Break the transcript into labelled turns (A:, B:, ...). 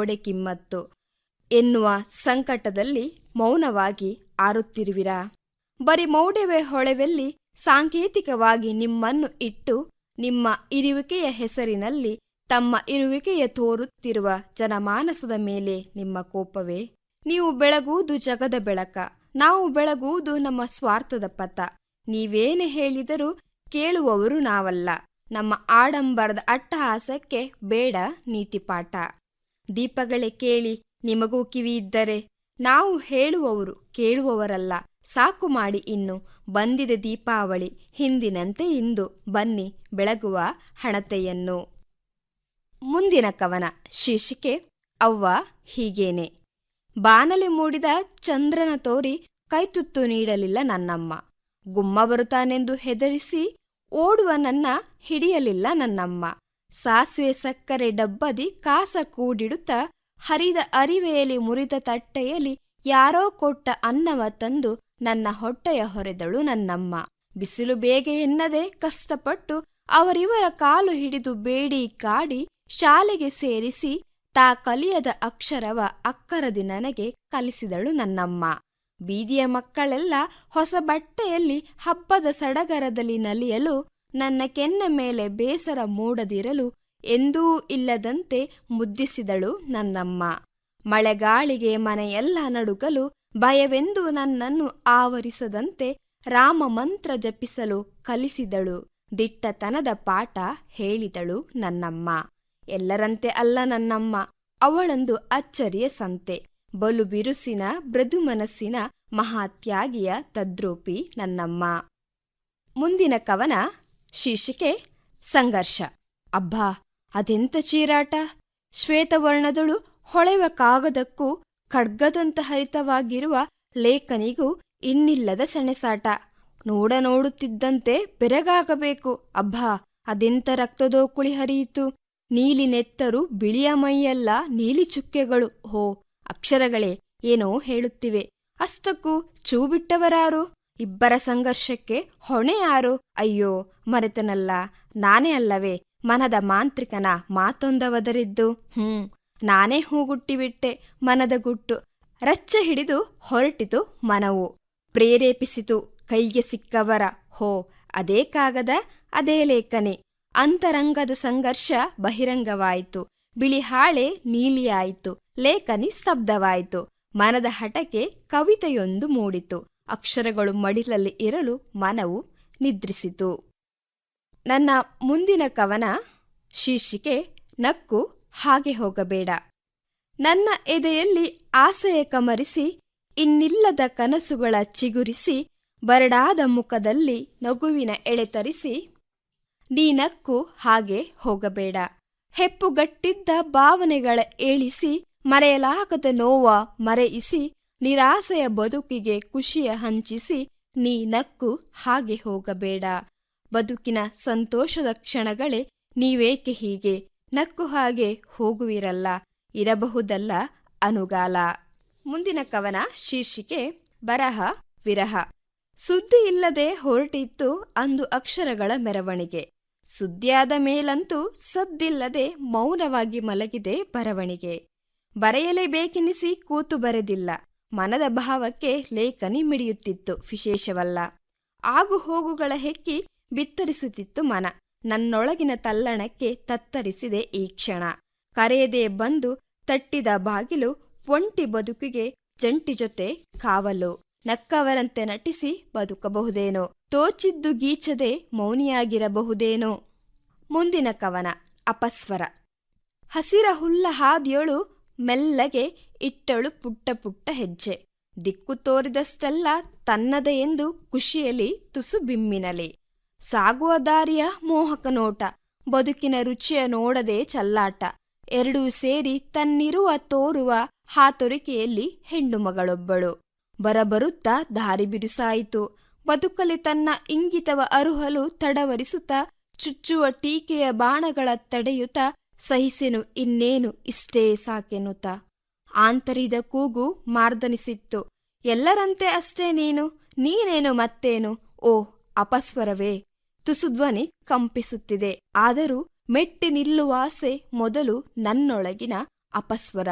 A: ಒಡೆ ಕಿಮ್ಮತ್ತು ಎನ್ನುವ ಸಂಕಟದಲ್ಲಿ ಮೌನವಾಗಿ ಆರುತ್ತಿರುವಿರಾ ಬರಿ ಮೌಢ್ಯವೇ ಹೊಳೆವೆಲ್ಲಿ ಸಾಂಕೇತಿಕವಾಗಿ ನಿಮ್ಮನ್ನು ಇಟ್ಟು ನಿಮ್ಮ ಇರುವಿಕೆಯ ಹೆಸರಿನಲ್ಲಿ ತಮ್ಮ ಇರುವಿಕೆಯ ತೋರುತ್ತಿರುವ ಜನಮಾನಸದ ಮೇಲೆ ನಿಮ್ಮ ಕೋಪವೇ ನೀವು ಬೆಳಗುವುದು ಜಗದ ಬೆಳಕ ನಾವು ಬೆಳಗುವುದು ನಮ್ಮ ಸ್ವಾರ್ಥದ ಪಥ ನೀವೇನೇ ಹೇಳಿದರೂ ಕೇಳುವವರು ನಾವಲ್ಲ ನಮ್ಮ ಆಡಂಬರದ ಅಟ್ಟಹಾಸಕ್ಕೆ ಬೇಡ ನೀತಿಪಾಠ ದೀಪಗಳೇ ಕೇಳಿ ನಿಮಗೂ ಕಿವಿ ಇದ್ದರೆ ನಾವು ಹೇಳುವವರು ಕೇಳುವವರಲ್ಲ ಸಾಕು ಮಾಡಿ ಇನ್ನು ಬಂದಿದೆ ದೀಪಾವಳಿ ಹಿಂದಿನಂತೆ ಇಂದು ಬನ್ನಿ ಬೆಳಗುವ ಹಣತೆಯನ್ನು ಮುಂದಿನ ಕವನ ಶೀರ್ಷಿಕೆ ಅವ್ವ ಹೀಗೇನೆ ಬಾನಲಿ ಮೂಡಿದ ಚಂದ್ರನ ತೋರಿ ಕೈತುತ್ತು ನೀಡಲಿಲ್ಲ ನನ್ನಮ್ಮ ಗುಮ್ಮ ಬರುತ್ತಾನೆಂದು ಹೆದರಿಸಿ ಓಡುವ ನನ್ನ ಹಿಡಿಯಲಿಲ್ಲ ನನ್ನಮ್ಮ ಸಾಸಿವೆ ಸಕ್ಕರೆ ಡಬ್ಬದಿ ಕಾಸ ಕೂಡಿಡುತ್ತಾ ಹರಿದ ಅರಿವೆಯಲ್ಲಿ ಮುರಿದ ತಟ್ಟೆಯಲ್ಲಿ ಯಾರೋ ಕೊಟ್ಟ ಅನ್ನವ ತಂದು ನನ್ನ ಹೊಟ್ಟೆಯ ಹೊರೆದಳು ನನ್ನಮ್ಮ ಬಿಸಿಲು ಬೇಗ ಎನ್ನದೆ ಕಷ್ಟಪಟ್ಟು ಅವರಿವರ ಕಾಲು ಹಿಡಿದು ಬೇಡಿ ಕಾಡಿ ಶಾಲೆಗೆ ಸೇರಿಸಿ ತಾ ಕಲಿಯದ ಅಕ್ಷರವ ಅಕ್ಕರದಿ ನನಗೆ ಕಲಿಸಿದಳು ನನ್ನಮ್ಮ ಬೀದಿಯ ಮಕ್ಕಳೆಲ್ಲ ಹೊಸ ಬಟ್ಟೆಯಲ್ಲಿ ಹಬ್ಬದ ಸಡಗರದಲ್ಲಿ ನಲಿಯಲು ನನ್ನ ಕೆನ್ನ ಮೇಲೆ ಬೇಸರ ಮೂಡದಿರಲು ಎಂದೂ ಇಲ್ಲದಂತೆ ಮುದ್ದಿಸಿದಳು ನನ್ನಮ್ಮ ಮಳೆಗಾಳಿಗೆ ಮನೆಯೆಲ್ಲ ನಡುಗಲು ಭಯವೆಂದು ನನ್ನನ್ನು ಆವರಿಸದಂತೆ ರಾಮ ಮಂತ್ರ ಜಪಿಸಲು ಕಲಿಸಿದಳು ದಿಟ್ಟತನದ ಪಾಠ ಹೇಳಿದಳು ನನ್ನಮ್ಮ ಎಲ್ಲರಂತೆ ಅಲ್ಲ ನನ್ನಮ್ಮ ಅವಳೊಂದು ಅಚ್ಚರಿಯ ಸಂತೆ ಬಲು ಬಿರುಸಿನ ಮೃದು ಮನಸ್ಸಿನ ಮಹಾತ್ಯಾಗಿಯ ತದ್ರೂಪಿ ನನ್ನಮ್ಮ ಮುಂದಿನ ಕವನ ಶೀರ್ಷಿಕೆ ಸಂಘರ್ಷ ಅಬ್ಬಾ ಅದೆಂತ ಚೀರಾಟ ಶ್ವೇತವರ್ಣದಳು ಹೊಳೆವ ಕಾಗದಕ್ಕೂ ಖಡ್ಗದಂತ ಹರಿತವಾಗಿರುವ ಲೇಖನಿಗೂ ಇನ್ನಿಲ್ಲದ ಸೆಣಸಾಟ ನೋಡ ನೋಡುತ್ತಿದ್ದಂತೆ ಬೆರಗಾಗಬೇಕು ಅಬ್ಬಾ ಅದೆಂತ ರಕ್ತದೋಕುಳಿ ಹರಿಯಿತು ನೀಲಿ ನೆತ್ತರು ಬಿಳಿಯ ಮೈಯೆಲ್ಲ ನೀಲಿ ಚುಕ್ಕೆಗಳು ಹೋ ಅಕ್ಷರಗಳೇ ಏನೋ ಹೇಳುತ್ತಿವೆ ಅಷ್ಟಕ್ಕೂ ಚೂ ಬಿಟ್ಟವರಾರು ಇಬ್ಬರ ಸಂಘರ್ಷಕ್ಕೆ ಹೊಣೆ ಯಾರು ಅಯ್ಯೋ ಮರೆತನಲ್ಲ ನಾನೇ ಅಲ್ಲವೇ ಮನದ ಮಾಂತ್ರಿಕನ ಮಾತೊಂದವದರಿದ್ದು ಹ್ಮ್ ನಾನೇ ಹೂಗುಟ್ಟಿಬಿಟ್ಟೆ ಮನದ ಗುಟ್ಟು ರಚ್ಚ ಹಿಡಿದು ಹೊರಟಿತು ಮನವು ಪ್ರೇರೇಪಿಸಿತು ಕೈಗೆ ಸಿಕ್ಕವರ ಹೋ ಅದೇ ಕಾಗದ ಅದೇ ಲೇಖನೆ ಅಂತರಂಗದ ಸಂಘರ್ಷ ಬಹಿರಂಗವಾಯಿತು ಬಿಳಿ ಹಾಳೆ ನೀಲಿಯಾಯಿತು ಲೇಖನಿ ಸ್ತಬ್ಧವಾಯಿತು ಮನದ ಹಠಕ್ಕೆ ಕವಿತೆಯೊಂದು ಮೂಡಿತು ಅಕ್ಷರಗಳು ಮಡಿಲಲ್ಲಿ ಇರಲು ಮನವು ನಿದ್ರಿಸಿತು ನನ್ನ ಮುಂದಿನ ಕವನ ಶೀರ್ಷಿಕೆ ನಕ್ಕು ಹಾಗೆ ಹೋಗಬೇಡ ನನ್ನ ಎದೆಯಲ್ಲಿ ಆಸೆಯ ಕಮರಿಸಿ ಇನ್ನಿಲ್ಲದ ಕನಸುಗಳ ಚಿಗುರಿಸಿ ಬರಡಾದ ಮುಖದಲ್ಲಿ ನಗುವಿನ ಎಳೆತರಿಸಿ ನೀನಕ್ಕು ಹಾಗೆ ಹೋಗಬೇಡ ಹೆಪ್ಪುಗಟ್ಟಿದ್ದ ಭಾವನೆಗಳ ಏಳಿಸಿ ಮರೆಯಲಾಗದ ನೋವ ಮರೆಯಿಸಿ ನಿರಾಸೆಯ ಬದುಕಿಗೆ ಖುಷಿಯ ಹಂಚಿಸಿ ನೀ ನಕ್ಕು ಹಾಗೆ ಹೋಗಬೇಡ ಬದುಕಿನ ಸಂತೋಷದ ಕ್ಷಣಗಳೇ ನೀವೇಕೆ ಹೀಗೆ ನಕ್ಕು ಹಾಗೆ ಹೋಗುವಿರಲ್ಲ ಇರಬಹುದಲ್ಲ ಅನುಗಾಲ ಮುಂದಿನ ಕವನ ಶೀರ್ಷಿಕೆ ಬರಹ ವಿರಹ ಸುದ್ದಿ ಇಲ್ಲದೆ ಹೊರಟಿತ್ತು ಅಂದು ಅಕ್ಷರಗಳ ಮೆರವಣಿಗೆ ಸುದ್ದಿಯಾದ ಮೇಲಂತೂ ಸದ್ದಿಲ್ಲದೆ ಮೌನವಾಗಿ ಮಲಗಿದೆ ಬರವಣಿಗೆ ಬರೆಯಲೇಬೇಕೆನಿಸಿ ಕೂತು ಬರೆದಿಲ್ಲ ಮನದ ಭಾವಕ್ಕೆ ಲೇಖನಿ ಮಿಡಿಯುತ್ತಿತ್ತು ವಿಶೇಷವಲ್ಲ ಆಗು ಹೋಗುಗಳ ಹೆಕ್ಕಿ ಬಿತ್ತರಿಸುತ್ತಿತ್ತು ಮನ ನನ್ನೊಳಗಿನ ತಲ್ಲಣಕ್ಕೆ ತತ್ತರಿಸಿದೆ ಈ ಕ್ಷಣ ಕರೆಯದೆ ಬಂದು ತಟ್ಟಿದ ಬಾಗಿಲು ಒಂಟಿ ಬದುಕಿಗೆ ಜಂಟಿ ಜೊತೆ ಕಾವಲು ನಕ್ಕವರಂತೆ ನಟಿಸಿ ಬದುಕಬಹುದೇನೋ ತೋಚಿದ್ದು ಗೀಚದೆ ಮೌನಿಯಾಗಿರಬಹುದೇನೋ ಮುಂದಿನ ಕವನ ಅಪಸ್ವರ ಹಸಿರ ಹುಲ್ಲ ಹಾದಿಯೊಳು ಮೆಲ್ಲಗೆ ಇಟ್ಟಳು ಪುಟ್ಟ ಪುಟ್ಟ ಹೆಜ್ಜೆ ದಿಕ್ಕು ತೋರಿದಷ್ಟೆಲ್ಲ ತನ್ನದೆ ಎಂದು ಖುಷಿಯಲ್ಲಿ ತುಸು ಬಿಮ್ಮಿನಲಿ ಸಾಗುವ ದಾರಿಯ ಮೋಹಕ ನೋಟ ಬದುಕಿನ ರುಚಿಯ ನೋಡದೆ ಚಲ್ಲಾಟ ಎರಡೂ ಸೇರಿ ತನ್ನಿರುವ ತೋರುವ ಹಾತೊರಿಕೆಯಲ್ಲಿ ಹೆಣ್ಣು ಮಗಳೊಬ್ಬಳು ಬರಬರುತ್ತಾ ದಾರಿ ಬಿರುಸಾಯಿತು ಬದುಕಲಿ ತನ್ನ ಇಂಗಿತವ ಅರುಹಲು ತಡವರಿಸುತ್ತಾ ಚುಚ್ಚುವ ಟೀಕೆಯ ಬಾಣಗಳ ತಡೆಯುತ್ತ ಸಹಿಸೆನು ಇನ್ನೇನು ಇಷ್ಟೇ ಸಾಕೆನುತ ಆಂತರಿದ ಕೂಗು ಮಾರ್ದನಿಸಿತ್ತು ಎಲ್ಲರಂತೆ ಅಷ್ಟೇ ನೀನು ನೀನೇನು ಮತ್ತೇನು ಓ ಅಪಸ್ವರವೇ ತುಸುಧ್ವನಿ ಕಂಪಿಸುತ್ತಿದೆ ಆದರೂ ಮೆಟ್ಟಿ ನಿಲ್ಲುವಾಸೆ ಮೊದಲು ನನ್ನೊಳಗಿನ ಅಪಸ್ವರ